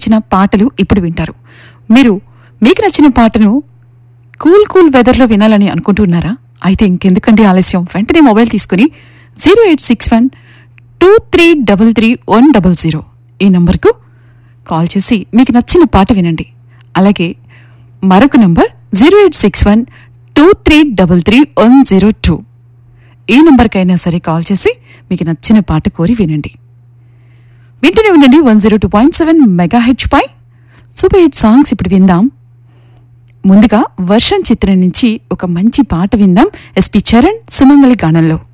నచ్చిన పాటలు ఇప్పుడు వింటారు మీరు మీకు నచ్చిన పాటను కూల్ కూల్ వెదర్లో వినాలని అనుకుంటున్నారా అయితే ఇంకెందుకండి ఆలస్యం వెంటనే మొబైల్ తీసుకుని zero eight six one two three double three one double zero ఈ నంబర్కు కాల్ చేసి మీకు నచ్చిన పాట వినండి అలాగే మరొక number zero eight six one two three double three one zero two ఈ నంబర్కైనా సరే కాల్ చేసి మీకు నచ్చిన పాట కోరి వినండి వింటూనే ఉండండి one zero two point seven mega హెచ్ పై సూపర్ హిట్ సాంగ్స్ ఇప్పుడు విందాం ముందుగా వర్షం చిత్రం నుంచి ఒక మంచి పాట విందాం ఎస్పి చరణ్ సుమంగళి గానంలో